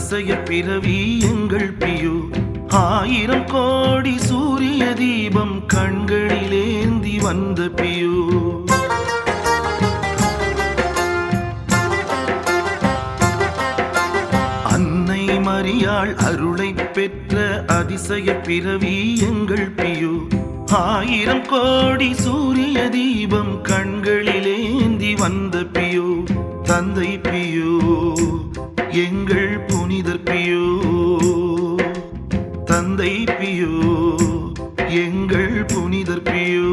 அதிசய பிறவி எங்கள் பியோ ஆயிரம் கோடி சூரிய தீபம் கண்களிலேந்தி வந்த பியோ அன்னை மரியாள் அருளை பெற்ற அதிசய பிறவி எங்கள் பியோ ஆயிரம் கோடி சூரிய தீபம் கண்களிலேந்தி வந்த பியோ தந்தை பியோ எங்கள் புனிதர் பியோ தந்தை பியோ எங்கள் புனிதர் பியோ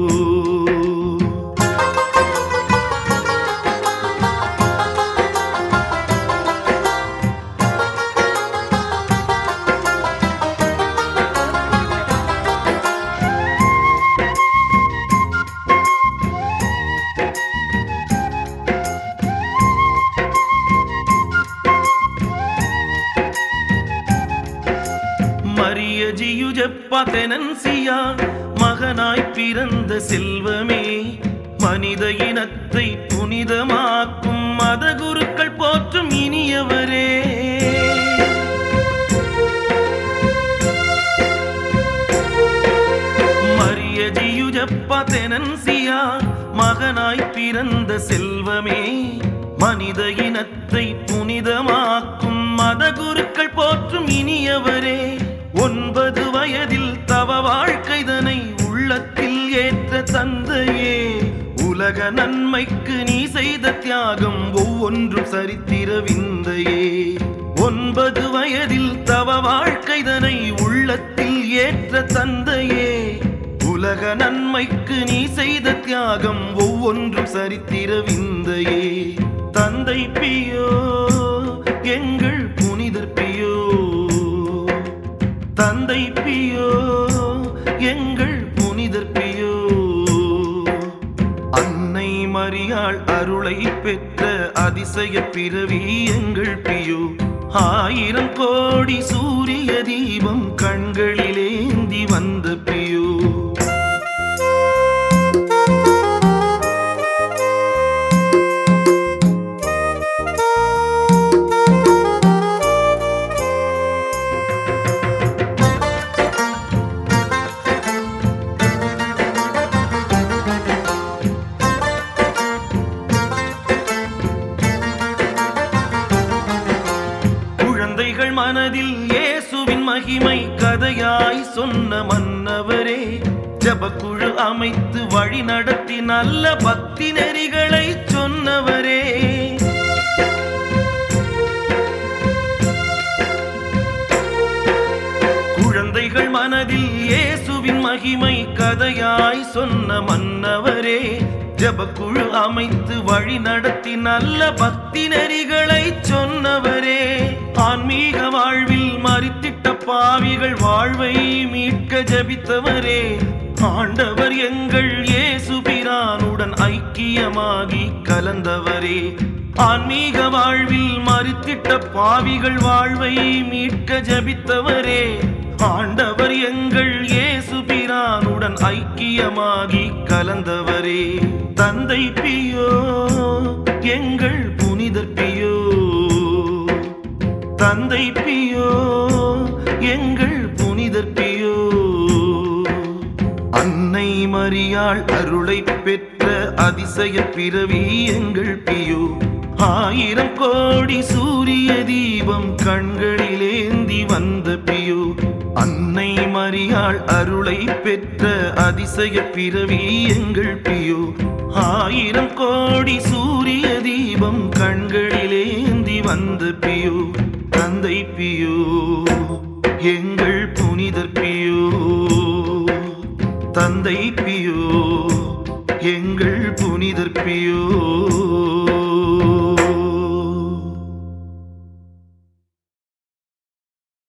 மரிய ஜியுஜப்பா தெனன்சியா மகனாய் பிறந்த செல்வமே மனித இனத்தை புனிதமாக்கும் மத குருக்கள் போற்றும் இனியவரே மரிய ஜியுஜப்பா தெனன்சியா மகனாய் பிறந்த செல்வமே மனித இனத்தை புனிதமாக்கும் மத குருக்கள் போற்றும் இனியவரே ஒன்பது வயதில் தவ வாழ்க்கைதனை உள்ளத்தில் ஏற்ற தந்தையே உலக நன்மைக்கு நீ செய்த தியாகம் ஒவ்வொன்றும் சரித்திர விந்தையே ஒன்பது வயதில் தவ வாழ்க்கைதனை உள்ளத்தில் ஏற்ற தந்தையே உலக நன்மைக்கு நீ செய்த தியாகம் ஒவ்வொன்றும் சரித்திர விந்தையே தந்தை பியோ எங்கள் புனிதர் பியோ தந்தை பியோ எங்கள் புனிதர் பியோ அன்னை மரியாள் அருளை பெற்ற அதிசய பிறவி எங்கள் பியோ ஆயிரம் கோடி சூரிய தீபம் கண்களிலேந்தி வந்த பியோ குழந்தைகள் மனதில் இயேசுவின் மகிமை கதையாய் சொன்ன மன்னவரே ஜபக்குழு அமைத்து வழி நடத்தி நல்ல பக்தி நெறிகளை சொன்னவரே குழந்தைகள் மனதில் இயேசுவின் மகிமை கதையாய் சொன்ன மன்னவரே ஜபக்குழு அமைத்து வழி நடத்தி நல்ல பக்தி நெறிகளை சொன்னவரே ஆன்மீக வாழ்வில் மறித்திட்ட பாவிகள் வாழ்வை மீட்க ஜபித்தவரே ஆண்டவர் எங்கள் இயேசு பிரானுடன் ஐக்கியமாகி கலந்தவரே ஆன்மீக வாழ்வில் மறித்திட்ட பாவிகள் வாழ்வை மீட்க ஜபித்தவரே ஆண்டவர் எங்கள் இயேசு பிரானுடன் ஐக்கியமாகி கலந்தவரே தந்தை பியோ எங்கள் புனிதர் பியோ தந்தை பியோ எங்கள் புனிதர் பியோ அன்னை மரியாள் அருளை பெற்ற அதிசய பிறவி எங்கள் பியோ ஆயிரம் கோடி சூரிய தீபம் கண்களிலேந்தி வந்த பியோ அன்னை மரியாள் அருளை பெற்ற அதிசய பிறவி எங்கள் பியோ ஆயிரம் கோடி சூரிய தீபம் கண்களிலேந்தி வந்த பியோ தந்தை பியோ எங்கள் புனிதர் பியோ தந்தை பியோ எங்கள் புனிதர் பியோ